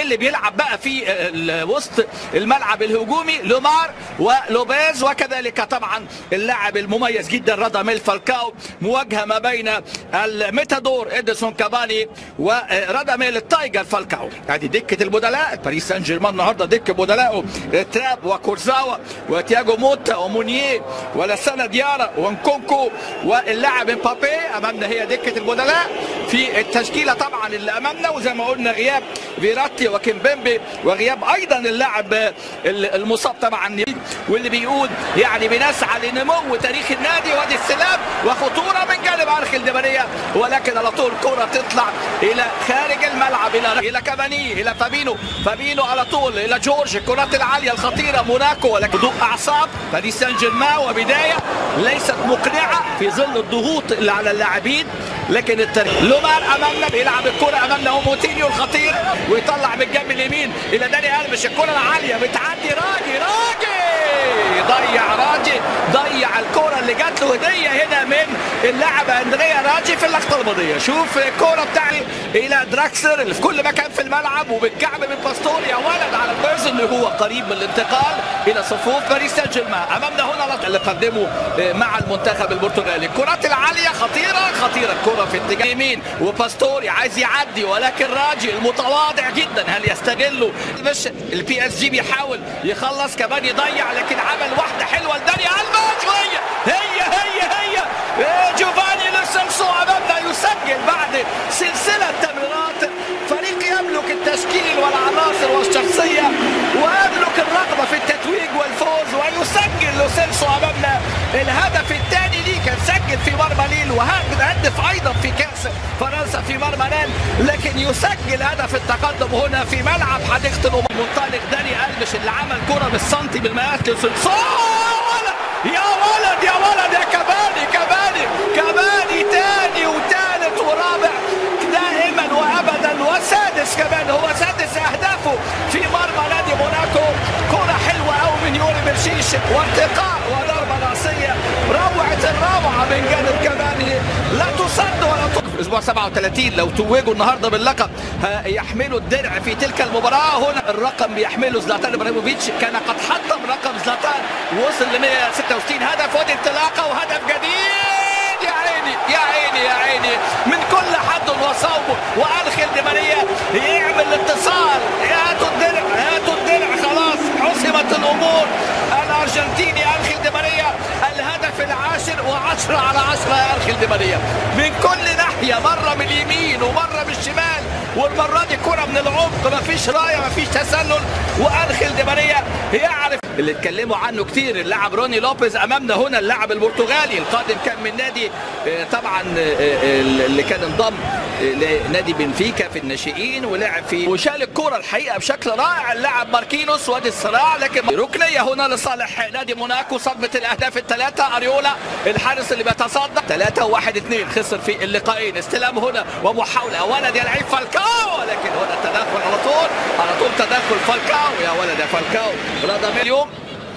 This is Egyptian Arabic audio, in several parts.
اللي بيلعب بقى في وسط الملعب الهجومي لومار ولوبيز وكذلك طبعا اللاعب المميز جدا راداميل فالكاو مواجهه ما بين الميتادور اديسون كافاني وراداميل التايجر فالكاو هذه دكه البدلاء باريس سان جيرمان النهارده دكه بدلاءه تراب وكورزاوا وتياجو موتا ومونيه ولسانا ديارا وانكونكو واللاعب امبابي امامنا هي دكه البدلاء في التشكيله طبعا اللي امامنا وزي ما قلنا غياب فيراتي وكيمبيمبي وغياب ايضا اللاعب المصاب طبعا واللي بيقول يعني بنسعى لنمو تاريخ النادي وادي السلام وخطوره من جانب ارخل ديماريا ولكن على طول كره تطلع الى خارج الملعب الى الى كافاني الى فابينو فابينو على طول الى جورج الكرات العاليه الخطيره موناكو ولكن هدوء اعصاب باريس سان جيرمان وبدايه ليست مقنعه في ظل الضغوط اللي على اللاعبين لكن التاريخ لومار امامنا بيلعب الكره امامنا هو موتينيو الخطير ويطلع بالجنب اليمين الى داني البش الكره العاليه بتعدي راجي راجي ضيع راجي ضيع الكره اللي جات له هديه هنا من اللاعب اندريا راجي في اللقطه الماضيه شوف الكره بتاعي الى دراكسلر اللي في كل مكان في الملعب وبالكعب من باستور يا ولد على البيرز اللي هو قريب من الانتقال الى صفوف باريس سان جيرمان امامنا هنا اللي قدمه مع المنتخب البرتغالي الكرات العاليه خطيره خطيره الكره في اتجاه يمين وباستوري عايز يعدي ولكن راجي المتواضع جدا هل يستغله مش البي اس جي بيحاول يخلص كمان يضيع لكن عمل واحده حلوه لداني الباج وهي هي هي هي جوفاني لوسنسو امامنا يسجل بعد سلسله تمريرات فريق يملك التشكيل والعناصر والشخصيه ويملك الرغبه في التتويج والفوز ويسجل لوسنسو امامنا الهدف الثاني ليه كان سجل في مرمى ليل وهدف ايضا في كاس فرنسا في مرمى نان لكن يسجل هدف التقدم هنا في ملعب حديقه الامم منطلق داني البش اللي عمل كره بالسنتي بالمقاس لوسنسو يا ولد يا ولد يا كباني كباني كباني تاني وتالت ورابع دائما وابدا وسادس كمان هو سادس اهدافه في مرمى نادي موناكو كرة حلوة قوي من يوري برشيش وارتقاء وضربة رأسية روعة الروعة من جانب كباني لا تصد ولا تقف اسبوع 37 لو توجوا النهارده باللقب يحملوا الدرع في تلك المباراة هنا الرقم بيحمله زلاتان ابراهيموفيتش كان قد حطم رقم زلاتان وصل ل 166 هدف ودي انطلاقة وهدف جديد يا عيني يا عيني يا عيني من كل حد وصوبه وانخل دي ماريا يعمل الاتصال هاتوا الدرع هاتوا الدرع خلاص حسمت الامور الارجنتيني انخل دي ماريا الهدف العاشر وعشرة على عشرة يا انخل دي ماريا من كل ناحية مرة من اليمين ومرة من الشمال والمرة دي كرة من العمق مفيش راية مفيش تسلل وانخل دي ماريا يعرف اللي اتكلموا عنه كتير اللاعب روني لوبيز امامنا هنا اللاعب البرتغالي القادم كان من نادي طبعا اللي كان انضم لنادي بنفيكا في الناشئين ولعب في وشال الكرة الحقيقة بشكل رائع اللاعب ماركينوس وادي الصراع لكن ركنية هنا لصالح نادي موناكو صدمة الأهداف الثلاثة أريولا الحارس اللي بيتصدى ثلاثة وواحد اثنين خسر في اللقاءين استلام هنا ومحاولة ولد يا لعيب فالكاو لكن هنا التدخل على طول على طول تدخل فالكاو يا ولد يا فالكاو رضا اليوم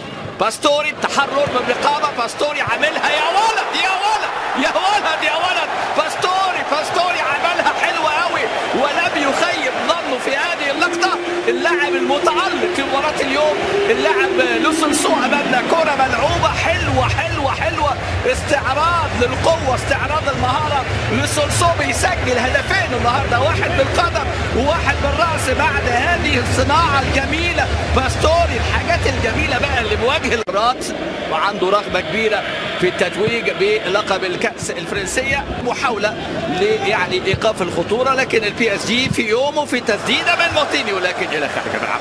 باستوري التحرر بالرقابة باستوري عاملها يا ولد يا ولد يا ولد يا ولد باستوري باستوري عملها حلوة قوي ولم يخيب ظنه في هذه اللقطة اللاعب المتألق في مباراة اليوم اللاعب لوسنسو أمامنا كرة ملعوبة حلوة حلوة حلوة استعراض للقوة استعراض المهارة لوسنسو بيسجل هدفين النهاردة واحد بالقدم وواحد بالرأس بعد هذه الصناعة الجميلة باستوري الحاجات الجميلة بقى اللي مواجه الرات وعنده رغبة كبيرة في التتويج بلقب الكأس الفرنسية محاولة يعني إيقاف الخطورة لكن البي اس جي في يومه في تسديدة من موتينيو لكن إلى خارج الملعب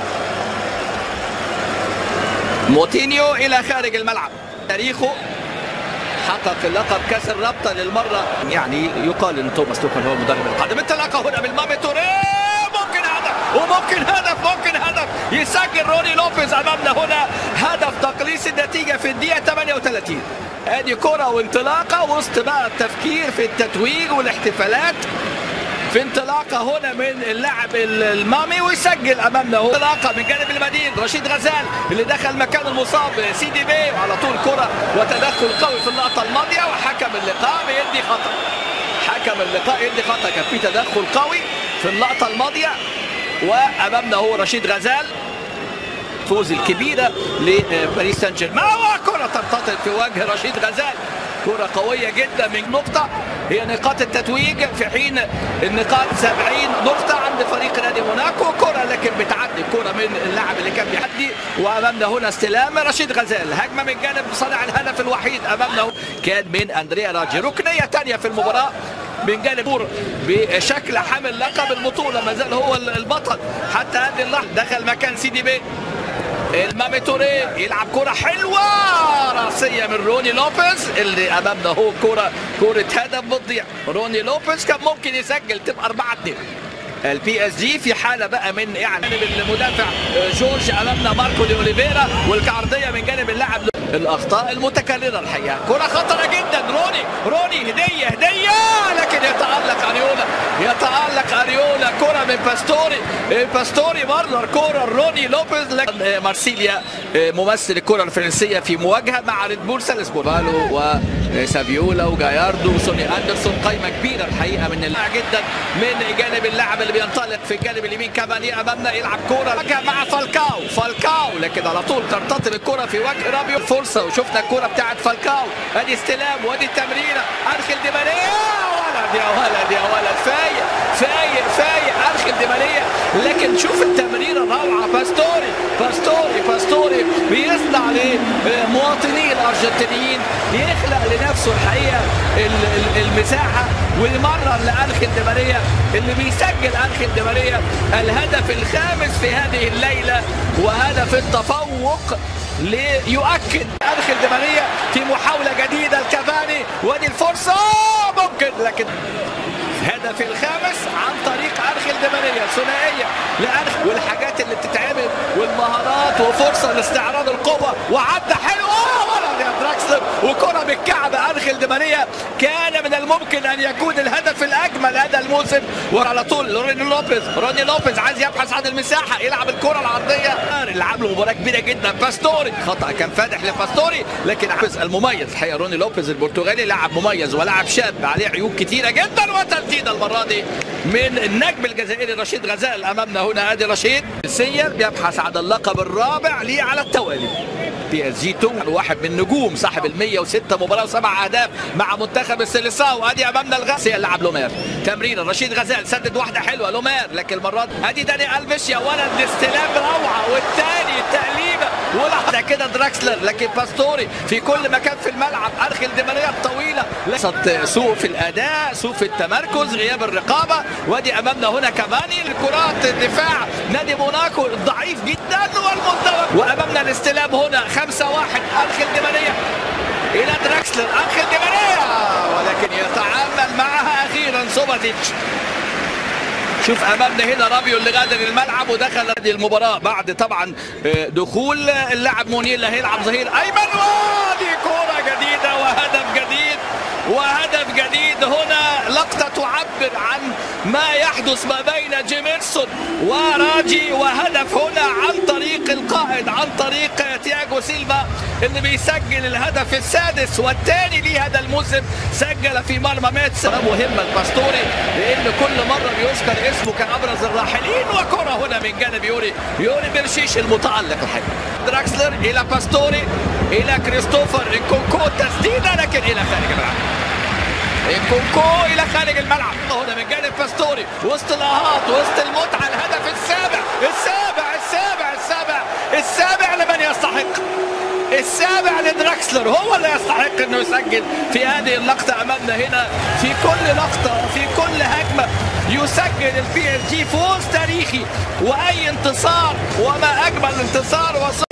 موتينيو إلى خارج الملعب تاريخه حقق لقب كاس الرابطة للمرة يعني يقال ان توماس توخل هو المدرب القادم انطلاقة هنا بالمامي توريه ممكن هدف وممكن هدف ممكن هدف يسجل روني لوبيز امامنا هنا هدف تقليص النتيجة في الدقيقة 38 ادي كرة وانطلاقة وسط بقى التفكير في التتويج والاحتفالات في انطلاقه هنا من اللاعب المامي ويسجل امامنا هو انطلاقه من جانب المدين رشيد غزال اللي دخل مكان المصاب سيدي بي وعلى طول كره وتدخل قوي في اللقطه الماضيه وحكم اللقاء بيدي خطا حكم اللقاء يدي خطا كان في تدخل قوي في اللقطه الماضيه وامامنا هو رشيد غزال فوز الكبيره لباريس سان جيرمان وكره ترتطم في وجه رشيد غزال كرة قوية جدا من نقطة هي نقاط التتويج في حين النقاط 70 نقطة عند فريق نادي موناكو كرة لكن بتعدي كرة من اللاعب اللي كان بيعدي وأمامنا هنا استلام رشيد غزال هجمة من جانب صانع الهدف الوحيد أمامنا كان من أندريا راجي ركنية ثانية في المباراة من جانب بشكل حامل لقب البطولة ما زال هو البطل حتى هذه اللحظة دخل مكان سيدي بي المامي توري يلعب كرة حلوة راسية من روني لوبيز اللي أمامنا هو كرة كرة هدف بتضيع روني لوبيز كان ممكن يسجل تبقى 4 2 البي اس جي في حاله بقى من يعني المدافع جورج امامنا ماركو دي اوليفيرا والكعرضيه من جانب اللاعب الاخطاء المتكرره الحقيقه كره خطره جدا روني روني هديه هديه لكن يتالق اريولا يتالق اريولا كره من باستوري باستوري مرر كره روني لوبيز لكن مارسيليا ممثل الكره الفرنسيه في مواجهه مع ريد بول سالزبورغ بالو وسافيولا وجاياردو وسوني اندرسون قايمه كبيره الحقيقه من اللاعب جدا من جانب اللاعب اللي بينطلق في الجانب اليمين كافاني امامنا يلعب كوره مع فالكاو فالكاو لكن على طول ترتطم الكوره في وجه رابيو فرصه وشفنا الكوره بتاعت فالكاو ادي استلام وادي التمريره ارخل دي ماريا ولد يا ولد يا ولد فايق فايق فايق ارخل دي ماريا لكن شوف التمريره روعه باستوري باستوري باستوري بيصنع لمواطني الارجنتينيين يخلق لنفسه الحقيقه المساحه ويمرر لانخيل دي ماريا اللي بيسجل انخيل دي ماريا الهدف الخامس في هذه الليله وهدف التفوق ليؤكد انخيل دي ماريا في محاوله جديده لكافاني وادي الفرصه ممكن لكن هدف الخامس عن طريق انخيل دي ماريا ثنائيه لانخيل والحاجات اللي بتتعمل والمهارات وفرصه لاستعراض القوه وعدى حلو ولد يا دراكسلر وكره بالكعب انخيل دي ماريا كان من الممكن ان يكون الهدف الاجمل هذا الموسم وعلى طول روني لوبيز روني لوبيز عايز يبحث عن المساحه يلعب الكره العرضيه اللي عامل مباراه كبيره جدا باستوري خطا كان فادح لباستوري لكن عبس المميز الحقيقه روني لوبيز البرتغالي لاعب مميز ولاعب شاب عليه عيوب كتيره جدا وتسديده المره دي من النجم الجزائري رشيد غزال امامنا هنا ادي رشيد سير بيبحث عن اللقب الرابع ليه على التوالي بي اس جي 2 واحد من نجوم صاحب ال 106 مباراه وسبع اهداف مع منتخب السيليساو ادي امامنا الغاسي لعب لومير تمريره رشيد غزال سدد واحده حلوه لومير لكن المره دي ادي داني الفيش يا ولد الاستلام روعه والثاني تقليبه ولحظه كده دراكسلر لكن باستوري في كل مكان في الملعب ارخل دي ماريا الطويله لسط سوء في الاداء سوء في التمركز غياب الرقابه وادي امامنا هنا كافاني الكرات الدفاع نادي موناكو ضعيف جدا والمنطلق وامامنا الاستلام هنا 5 1 انخيل دي ماريا الى دراكسلر انخيل دي ماريا ولكن يتعامل معها اخيرا سوباتيتش شوف امامنا هنا رابيو اللي غادر الملعب ودخل هذه المباراه بعد طبعا دخول اللاعب مونير اللي هيلعب ظهير ايمن ودي كوره جديده وهدف جديد وهدف جديد هنا لقطه تعبر عن ما يحدث ما بين جيميرسون وراجي وهدف هنا عن طريق القائد عن طريق تياجو سيلفا اللي بيسجل الهدف السادس والثاني ليه هذا الموسم سجل في مرمى ميتس مهمه الباستوري لان كل مره بيذكر اسمه كابرز الراحلين وكره هنا من جانب يوري يوري برشيش المتالق الحقيقه دراكسلر الى باستوري الى كريستوفر انكونكو تسديده لكن الى خارج الملعب انكونكو الى خارج الملعب هنا من جانب باستوري وسط الاهات وسط المتعه الهدف السابع السابع السابع السابع السابع لمن يستحق السابع لدراكسلر هو اللي يستحق انه يسجل في هذه اللقطه امامنا هنا في كل لقطه وفي كل هجمه يسجل البي اس جي فوز تاريخي واي انتصار وما اجمل انتصار